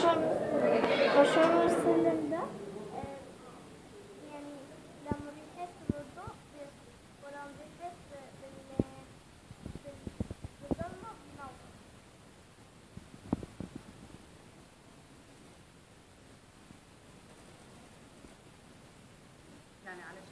مشروع مشروع السلم ده آه، يعني لما بيحس بالضوء بيصفر ولما بيحس بال بال- بالضلمة بينور يعني على